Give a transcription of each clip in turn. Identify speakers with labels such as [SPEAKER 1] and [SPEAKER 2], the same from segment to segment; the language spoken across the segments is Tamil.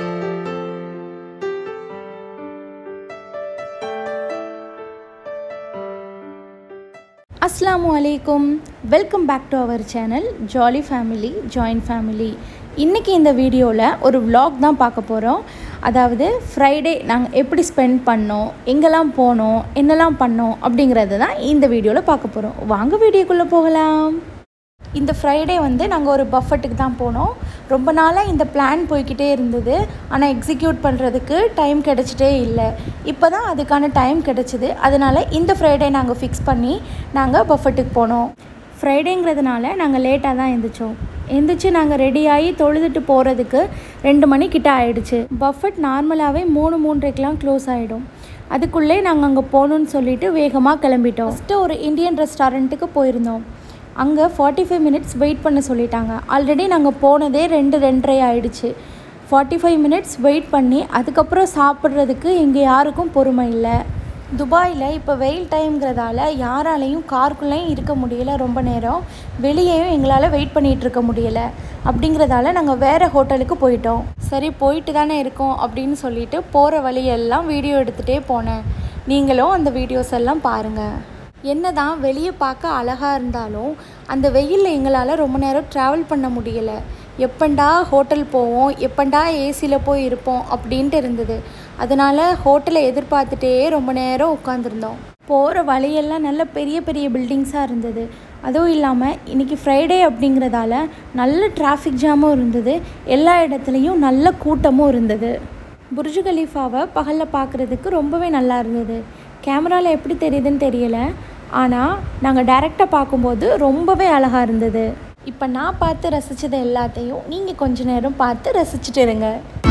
[SPEAKER 1] அஸ்ஸலாமு அலைக்கும் welcome back to our channel jolly family joint family இன்றைக்கி இந்த வீடியோவில் ஒரு vlog தான் பார்க்க போகிறோம் அதாவது ஃப்ரைடே நாங்கள் எப்படி ஸ்பெண்ட் பண்ணோம் எங்கெல்லாம் போனோம் என்னெல்லாம் பண்ணோம் அப்படிங்கிறது தான் இந்த வீடியோவில் பார்க்க போகிறோம் வாங்க வீடியோக்குள்ளே போகலாம் இந்த ஃப்ரைடே வந்து நாங்கள் ஒரு பஃபட்டுக்கு தான் போனோம் ரொம்ப நாளாக இந்த பிளான் போய்க்கிட்டே இருந்தது ஆனால் எக்ஸிக்யூட் பண்ணுறதுக்கு டைம் கிடச்சிட்டே இல்லை இப்போ தான் அதுக்கான டைம் கிடச்சிது அதனால் இந்த ஃப்ரைடே நாங்கள் ஃபிக்ஸ் பண்ணி நாங்கள் பஃபட்டுக்கு போனோம் ஃப்ரைடேங்கிறதுனால நாங்கள் லேட்டாக தான் எழுந்திரிச்சோம் எந்திரிச்சு நாங்கள் ரெடி ஆகி தொழுதுட்டு போகிறதுக்கு ரெண்டு மணி கிட்ட ஆயிடுச்சு பஃபட் நார்மலாகவே மூணு மூன்றரைக்கெலாம் க்ளோஸ் ஆகிடும் அதுக்குள்ளே நாங்கள் அங்கே போகணுன்னு சொல்லிட்டு வேகமாக கிளம்பிட்டோம் ஃபஸ்ட்டு ஒரு இந்தியன் ரெஸ்டாரண்ட்டுக்கு போயிருந்தோம் அங்கே ஃபார்ட்டி ஃபைவ் மினிட்ஸ் வெயிட் பண்ண சொல்லிட்டாங்க ஆல்ரெடி நாங்கள் போனதே ரெண்டு ரெண்டரை ஆயிடுச்சு ஃபார்ட்டி ஃபைவ் மினிட்ஸ் வெயிட் பண்ணி அதுக்கப்புறம் சாப்பிட்றதுக்கு எங்கள் யாருக்கும் பொறுமை இல்லை துபாயில் இப்போ வெயில் டைம்ங்கிறதால யாராலையும் காருக்குள்ளேயும் இருக்க முடியல ரொம்ப நேரம் வெளியேயும் எங்களால் வெயிட் பண்ணிகிட்டு இருக்க முடியலை அப்படிங்கிறதால நாங்கள் வேறு ஹோட்டலுக்கு போயிட்டோம் சரி போயிட்டு தானே இருக்கோம் அப்படின்னு சொல்லிட்டு போகிற வழியெல்லாம் வீடியோ எடுத்துகிட்டே போனேன் நீங்களும் அந்த வீடியோஸ் எல்லாம் பாருங்கள் என்னதான் வெளியே பார்க்க அழகாக இருந்தாலும் அந்த வெயிலில் எங்களால் ரொம்ப நேரம் ட்ராவல் பண்ண முடியலை எப்பண்டா ஹோட்டல் போவோம் எப்பண்டா ஏசியில் போய் இருப்போம் அப்படின்ட்டு இருந்தது அதனால் ஹோட்டலை எதிர்பார்த்துட்டே ரொம்ப நேரம் உட்காந்துருந்தோம் போகிற வழியெல்லாம் நல்ல பெரிய பெரிய பில்டிங்ஸாக இருந்தது அதுவும் இல்லாமல் இன்றைக்கி ஃப்ரைடே அப்படிங்கிறதால நல்ல டிராஃபிக் ஜாமும் இருந்தது எல்லா இடத்துலையும் நல்ல கூட்டமும் இருந்தது புர்ஜு கலீஃபாவை பகலில் பார்க்குறதுக்கு ரொம்பவே நல்லா இருந்தது கேமராவில் எப்படி தெரியுதுன்னு தெரியல ஆனால் நாங்கள் டைரெக்டாக பார்க்கும்போது ரொம்பவே அழகாக இருந்தது இப்போ நான் பார்த்து ரசித்தது எல்லாத்தையும் நீங்கள் கொஞ்ச நேரம் பார்த்து ரசிச்சுட்டு இருங்க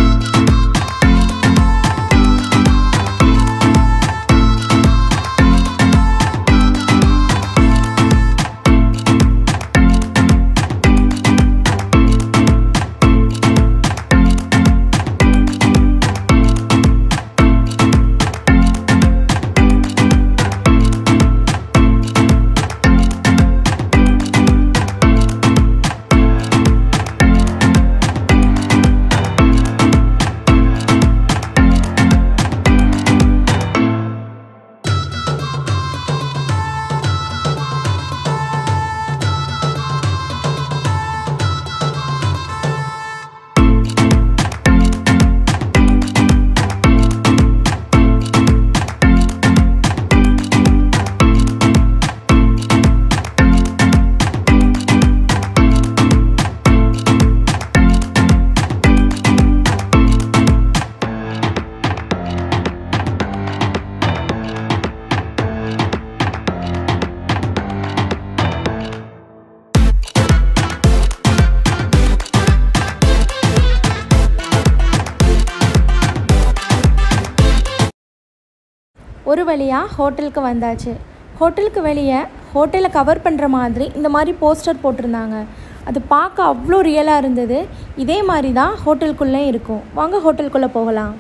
[SPEAKER 1] ஒரு வழியாக ஹோட்டலுக்கு வந்தாச்சு ஹோட்டலுக்கு வெளியே ஹோட்டலை கவர் பண்ணுற மாதிரி இந்த மாதிரி போஸ்டர் போட்டிருந்தாங்க அது பார்க்க அவ்வளோ ரியலாக இருந்தது இதே மாதிரி தான் ஹோட்டலுக்குள்ளே இருக்கும் வாங்க ஹோட்டலுக்குள்ளே போகலாம்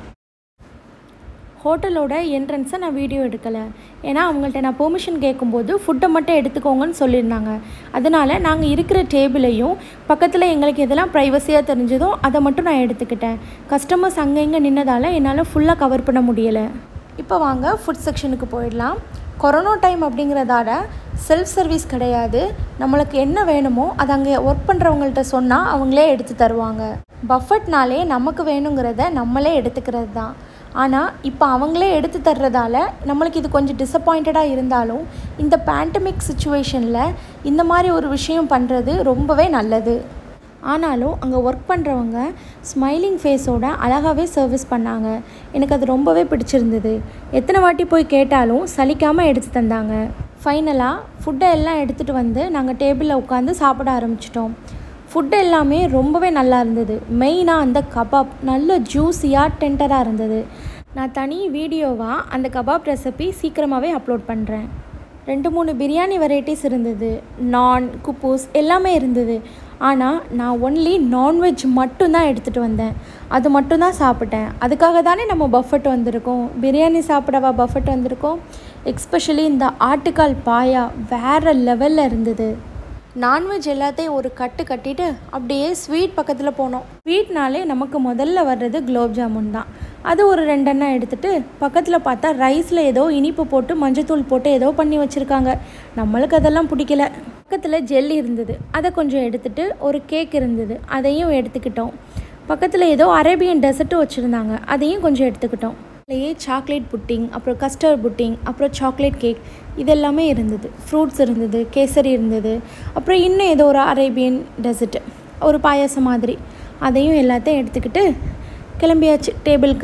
[SPEAKER 1] ஹோட்டலோட என்ட்ரன்ஸை நான் வீடியோ எடுக்கலை ஏன்னா அவங்கள்ட்ட நான் பெர்மிஷன் கேட்கும்போது ஃபுட்டை மட்டும் எடுத்துக்கோங்கன்னு சொல்லியிருந்தாங்க அதனால் நாங்கள் இருக்கிற டேபிளையும் பக்கத்தில் எங்களுக்கு எதெல்லாம் ப்ரைவசியாக தெரிஞ்சதோ அதை மட்டும் நான் எடுத்துக்கிட்டேன் கஸ்டமர்ஸ் அங்கே இங்கே நின்னதால் என்னால் ஃபுல்லாக கவர் பண்ண முடியலை இப்போ வாங்க ஃபுட் செக்ஷனுக்கு போயிடலாம் கொரோனா டைம் அப்படிங்கிறதால செல்ஃப் சர்வீஸ் கிடையாது நம்மளுக்கு என்ன வேணுமோ அதை அங்கே ஒர்க் பண்ணுறவங்கள்ட்ட சொன்னால் அவங்களே எடுத்து தருவாங்க பஃபட்னாலே நமக்கு வேணுங்கிறத நம்மளே எடுத்துக்கிறது தான் ஆனால் இப்போ அவங்களே எடுத்து தர்றதால நம்மளுக்கு இது கொஞ்சம் டிசப்பாயிண்டடாக இருந்தாலும் இந்த பேண்டமிக் சுச்சுவேஷனில் இந்த மாதிரி ஒரு விஷயம் பண்ணுறது ரொம்பவே நல்லது ஆனாலும் அங்கே ஒர்க் பண்ணுறவங்க ஸ்மைலிங் ஃபேஸோட அழகாகவே சர்வீஸ் பண்ணாங்க எனக்கு அது ரொம்பவே பிடிச்சிருந்தது எத்தனை வாட்டி போய் கேட்டாலும் சலிக்காமல் எடுத்து தந்தாங்க ஃபைனலாக ஃபுட்டை எல்லாம் எடுத்துகிட்டு வந்து நாங்கள் டேபிளில் உட்காந்து சாப்பிட ஆரம்பிச்சிட்டோம் ஃபுட் எல்லாமே ரொம்பவே நல்லா இருந்தது மெயினாக அந்த கபாப் நல்ல ஜூஸியாக டெண்டராக இருந்தது நான் தனி வீடியோவாக அந்த கபாப் ரெசிபி சீக்கிரமாகவே அப்லோட் பண்ணுறேன் ரெண்டு மூணு பிரியாணி வெரைட்டிஸ் இருந்தது நான் குப்பூஸ் எல்லாமே இருந்தது ஆனால் நான் ஒன்லி நான்வெஜ் மட்டும்தான் எடுத்துகிட்டு வந்தேன் அது மட்டும்தான் சாப்பிட்டேன் அதுக்காக தானே நம்ம பஃபட் வந்திருக்கோம் பிரியாணி சாப்பிடவா பஃபட் வந்திருக்கோம் எக்ஸ்பெஷலி இந்த ஆட்டுக்கால் பாயா வேறு லெவலில் இருந்தது நான்வெஜ் எல்லாத்தையும் ஒரு கட்டு கட்டிட்டு அப்படியே ஸ்வீட் பக்கத்தில் போனோம் ஸ்வீட்னாலே நமக்கு முதல்ல வர்றது குலோப் ஜாமுன் தான் அது ஒரு ரெண்டெண்ணம் எடுத்துட்டு பக்கத்தில் பார்த்தா ரைஸில் ஏதோ இனிப்பு போட்டு மஞ்சத்தூள் போட்டு ஏதோ பண்ணி வச்சுருக்காங்க நம்மளுக்கு அதெல்லாம் பிடிக்கல பக்கத்தில் ஜெல்லி இருந்தது அதை கொஞ்சம் எடுத்துட்டு ஒரு கேக் இருந்தது அதையும் எடுத்துக்கிட்டோம் பக்கத்தில் ஏதோ அரேபியன் டெசர்ட்டும் வச்சுருந்தாங்க அதையும் கொஞ்சம் எடுத்துக்கிட்டோம் அதுலேயே சாக்லேட் புட்டிங் அப்புறம் கஸ்டர்ட் புட்டிங் அப்புறம் சாக்லேட் கேக் இதெல்லாமே இருந்தது ஃப்ரூட்ஸ் இருந்தது கேசரி இருந்தது அப்புறம் இன்னும் ஏதோ ஒரு அரேபியன் டெசர்ட் ஒரு பாயாசம் மாதிரி அதையும் எல்லாத்தையும் எடுத்துக்கிட்டு கிளம்பியாச்சு டேபிளுக்கு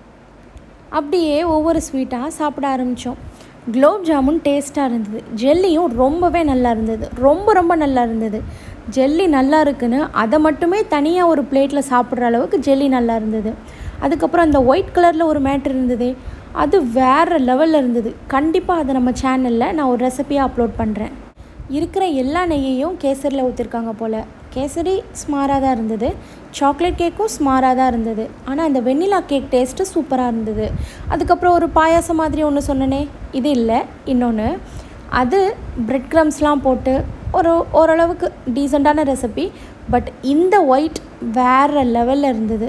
[SPEAKER 1] அப்படியே ஒவ்வொரு ஸ்வீட்டாக சாப்பிட ஆரம்பித்தோம் குலோப் ஜாமுன் டேஸ்ட்டாக இருந்தது ஜெல்லியும் ரொம்பவே நல்லா இருந்தது ரொம்ப ரொம்ப நல்லா இருந்தது ஜெல்லி நல்லா இருக்குன்னு அதை மட்டுமே தனியாக ஒரு பிளேட்டில் சாப்பிட்ற அளவுக்கு ஜெல்லி நல்லா இருந்தது அதுக்கப்புறம் அந்த ஒயிட் கலரில் ஒரு மேட்ரு இருந்தது அது வேறு லெவலில் இருந்தது கண்டிப்பாக அதை நம்ம சேனலில் நான் ஒரு ரெசிபியாக அப்லோட் பண்ணுறேன் இருக்கிற எல்லா நெய்யையும் கேசரியில் ஊற்றிருக்காங்க போல் கேசரி ஸ்மாராக தான் இருந்தது சாக்லேட் கேக்கும் ஸ்மாராக தான் இருந்தது ஆனால் அந்த வெண்ணிலா கேக் டேஸ்ட்டு சூப்பராக இருந்தது அதுக்கப்புறம் ஒரு பாயாசம் மாதிரி ஒன்று சொன்னனே இது இல்லை இன்னொன்று அது பிரெட் க்ரம்ஸ்லாம் போட்டு ஒரு ஓரளவுக்கு டீசெண்டான ரெசிபி பட் இந்த ஒயிட் வேறு லெவலில் இருந்தது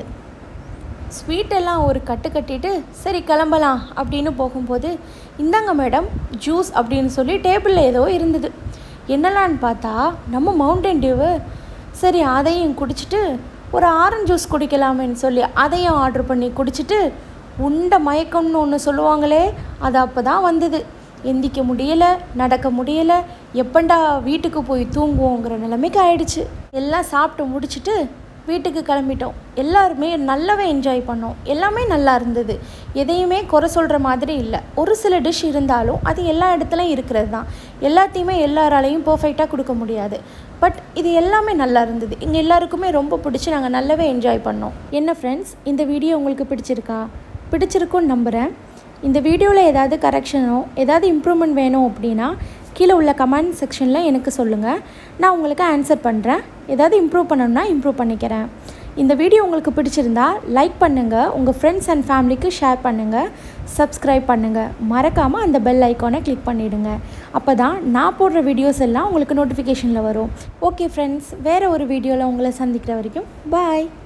[SPEAKER 1] ஸ்வீட் எல்லாம் ஒரு கட்டு கட்டிட்டு சரி கிளம்பலாம் அப்படின்னு போகும்போது இந்தாங்க மேடம் ஜூஸ் அப்படின்னு சொல்லி டேபிளில் ஏதோ இருந்தது என்னலான்னு பார்த்தா நம்ம மவுண்டன் டியூவு சரி அதையும் குடிச்சிட்டு ஒரு ஆரஞ்சு ஜூஸ் குடிக்கலாமேன்னு சொல்லி அதையும் ஆர்டர் பண்ணி குடிச்சிட்டு உண்ட மயக்கம்னு ஒன்று சொல்லுவாங்களே அது அப்போ தான் வந்தது எந்திக்க முடியலை நடக்க முடியலை எப்பண்டா வீட்டுக்கு போய் தூங்குவோங்கிற நிலைமைக்கு ஆயிடுச்சு எல்லாம் சாப்பிட்டு முடிச்சுட்டு வீட்டுக்கு கிளம்பிட்டோம் எல்லாருமே நல்லாவே என்ஜாய் பண்ணோம் எல்லாமே நல்லா இருந்தது எதையுமே குறை சொல்கிற மாதிரி இல்லை ஒரு சில டிஷ் இருந்தாலும் அது எல்லா இடத்துலையும் இருக்கிறது தான் எல்லாத்தையுமே எல்லாராலையும் பர்ஃபெக்டாக கொடுக்க முடியாது பட் இது எல்லாமே நல்லா இருந்தது எங்கள் எல்லாருக்குமே ரொம்ப பிடிச்சி நாங்கள் நல்லாவே என்ஜாய் பண்ணோம் என்ன ஃப்ரெண்ட்ஸ் இந்த வீடியோ உங்களுக்கு பிடிச்சிருக்கா பிடிச்சிருக்குன்னு நம்புகிறேன் இந்த வீடியோவில் ஏதாவது கரெக்ஷனோ ஏதாவது இம்ப்ரூவ்மெண்ட் வேணும் அப்படின்னா கீழே உள்ள கமெண்ட் செக்ஷனில் எனக்கு சொல்லுங்கள் நான் உங்களுக்கு ஆன்சர் பண்ணுறேன் ஏதாவது இம்ப்ரூவ் பண்ணணும்னா இம்ப்ரூவ் பண்ணிக்கிறேன் இந்த வீடியோ உங்களுக்கு பிடிச்சிருந்தா லைக் பண்ணுங்கள் உங்கள் ஃப்ரெண்ட்ஸ் அண்ட் ஃபேமிலிக்கு ஷேர் பண்ணுங்கள் சப்ஸ்கிரைப் பண்ணுங்கள் மறக்காமல் அந்த பெல் ஐக்கானை கிளிக் பண்ணிவிடுங்க அப்போ தான் நான் போடுற வீடியோஸ் எல்லாம் உங்களுக்கு நோட்டிஃபிகேஷனில் வரும் ஓகே ஃப்ரெண்ட்ஸ் வேறு ஒரு வீடியோவில் உங்களை சந்திக்கிற வரைக்கும் பாய்